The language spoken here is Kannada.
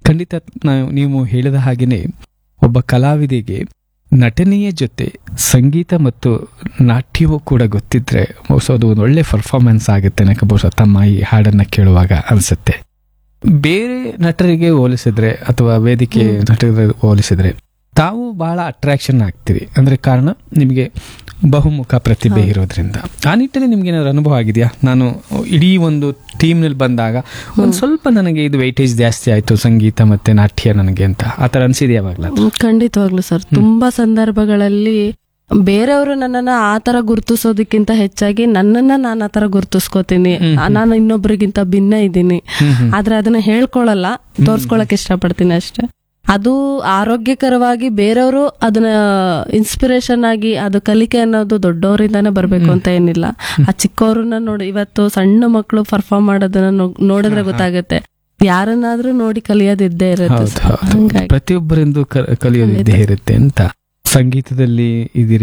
ಖಂಡಿತ ನಾವು ನೀವು ಹೇಳಿದ ಹಾಗೆಯೇ ಒಬ್ಬ ಕಲಾವಿದಿಗೆ ನಟನೆಯ ಜೊತೆ ಸಂಗೀತ ಮತ್ತು ನಾಟ್ಯವೂ ಕೂಡ ಗೊತ್ತಿದ್ರೆ ಬಹುಶಃ ಅದು ಒಂದು ಒಳ್ಳೆ ಪರ್ಫಾರ್ಮೆನ್ಸ್ ಆಗುತ್ತೆ ಅನ್ನಕ್ಕೆ ಬಹುಶಃ ತಮ್ಮ ಈ ಹಾಡನ್ನ ಕೇಳುವಾಗ ಅನಿಸುತ್ತೆ ಬೇರೆ ನಟರಿಗೆ ಹೋಲಿಸಿದ್ರೆ ಅಥವಾ ವೇದಿಕೆ ನಟರಿಗೆ ಹೋಲಿಸಿದ್ರೆ ತಾವು ಬಹಳ ಅಟ್ರಾಕ್ಷನ್ ಆಗ್ತೀರಿ ಅಂದ್ರೆ ಕಾರಣ ನಿಮಗೆ ಬಹುಮುಖ ಪ್ರತಿಭೆ ಇರೋದ್ರಿಂದ ಆ ನಿಟ್ಟಿನಲ್ಲಿ ನಿಮ್ಗೆ ಏನಾದ್ರು ಅನುಭವ ಆಗಿದೆಯಾ ನಾನು ಇಡೀ ಒಂದು ಟೀಮ್ನಲ್ಲಿ ಬಂದಾಗ ಒಂದು ಸ್ವಲ್ಪ ನನಗೆ ಇದು ವೈಟೇಜ್ ಜಾಸ್ತಿ ಆಯ್ತು ಸಂಗೀತ ಮತ್ತೆ ನಾಟ್ಯ ನನಗೆ ಅಂತ ಆ ಥರ ಅನ್ಸಿದೆ ಯಾವಾಗ್ಲ ಹ್ಮ್, ಖಂಡಿತವಾಗ್ಲು ಸರ್ ತುಂಬಾ ಸಂದರ್ಭಗಳಲ್ಲಿ ಬೇರೆಯವರು ನನ್ನನ್ನ ಆ ತರ ಗುರುತಿಸೋದಕ್ಕಿಂತ ಹೆಚ್ಚಾಗಿ ನನ್ನನ್ನ ನಾನು ಆ ತರ ಗುರುತಿಸ್ಕೋತೀನಿ ನಾನು ಇನ್ನೊಬ್ರಿಗಿಂತ ಭಿನ್ನ ಇದ್ದೀನಿ ಆದ್ರೆ ಅದನ್ನ ಹೇಳ್ಕೊಳಲ್ಲ ತೋರ್ಸ್ಕೊಳಕ್ ಇಷ್ಟಪಡ್ತೀನಿ ಅಷ್ಟೇ ಅದು ಆರೋಗ್ಯಕರವಾಗಿ ಬೇರೆಯವರು ಅದನ್ನ ಇನ್ಸ್ಪಿರೇಷನ್ ಆಗಿ ಅದು ಕಲಿಕೆ ಅನ್ನೋದು ದೊಡ್ಡವರಿಂದಾನೇ ಬರ್ಬೇಕು ಅಂತ ಏನಿಲ್ಲ ಆ ಚಿಕ್ಕವ್ರನ್ನ ನೋಡಿ ಇವತ್ತು ಸಣ್ಣ ಮಕ್ಕಳು ಪರ್ಫಾರ್ಮ್ ಮಾಡೋದನ್ನ ನೋ- ನೋಡಿದ್ರೆ ಗೊತ್ತಾಗುತ್ತೆ ಯಾರನ್ನಾದ್ರೂ ನೋಡಿ ಕಲಿಯೋದಿದ್ದೇ ಇರುತ್ತೆ ಹೌದು ಸರ್. ಹೌದು ಹಂಗಾಗಿ ಪ್ರತಿಯೊಬ್ಬರಿಂದು ಕ- ಕಲಿಯೋದು ಇದ್ದೇ ಇರುತ್ತೆ ಅಂತ ಸಂಗೀತದಲ್ಲಿ ಇದಿರಿ